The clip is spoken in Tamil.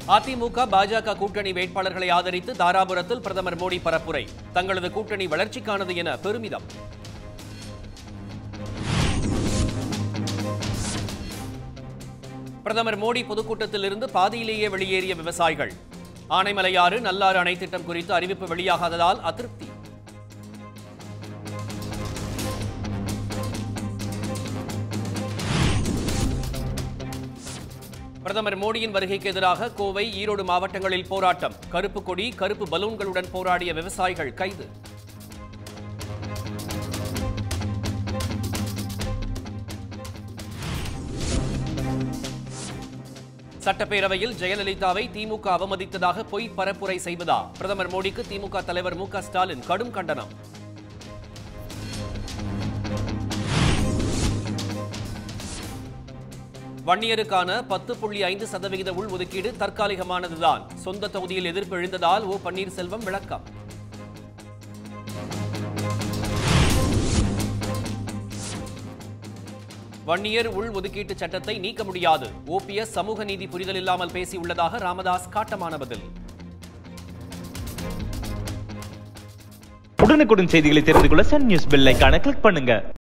அதிமுக பாஜக கூட்டணி வேட்பாளர்களை ஆதரித்து தாராபுரத்தில் பிரதமர் மோடி பரப்புரை தங்களது கூட்டணி வளர்ச்சிக்கானது என பெருமிதம் பிரதமர் மோடி பொதுக்கூட்டத்தில் இருந்து பாதியிலேயே வெளியேறிய விவசாயிகள் ஆனைமலையாறு நல்லாறு அணை திட்டம் குறித்து அறிவிப்பு வெளியாகாததால் அதிருப்தி பிரதமர் மோடியின் வருகைக்கு எதிராக கோவை ஈரோடு மாவட்டங்களில் போராட்டம் கருப்பு கொடி கருப்பு பலூன்களுடன் போராடிய விவசாயிகள் கைது சட்டப்பேரவையில் ஜெயலலிதாவை திமுக அவமதித்ததாக பொய் பரப்புரை செய்வதா பிரதமர் மோடிக்கு திமுக தலைவர் மு க ஸ்டாலின் கடும் கண்டனம் வன்னியருக்கான பத்து புள்ளி ஐந்து சதவிகித உள்ஒதுக்கீடு தற்காலிகமானதுதான் சொந்த தொகுதியில் எதிர்ப்பு எழுந்ததால் ஓ பன்னீர்செல்வம் விளக்கம் வன்னியர் உள் ஒதுக்கீட்டு சட்டத்தை நீக்க முடியாது ஓபிஎஸ் சமூக நீதி புரிதல் இல்லாமல் பேசியுள்ளதாக ராமதாஸ் காட்டமான பதில் உடனுக்குடன் செய்திகளை தெரிந்து கொள்ள சன் நியூஸ் பெல் ஐகானை கிளிக் பண்ணுங்க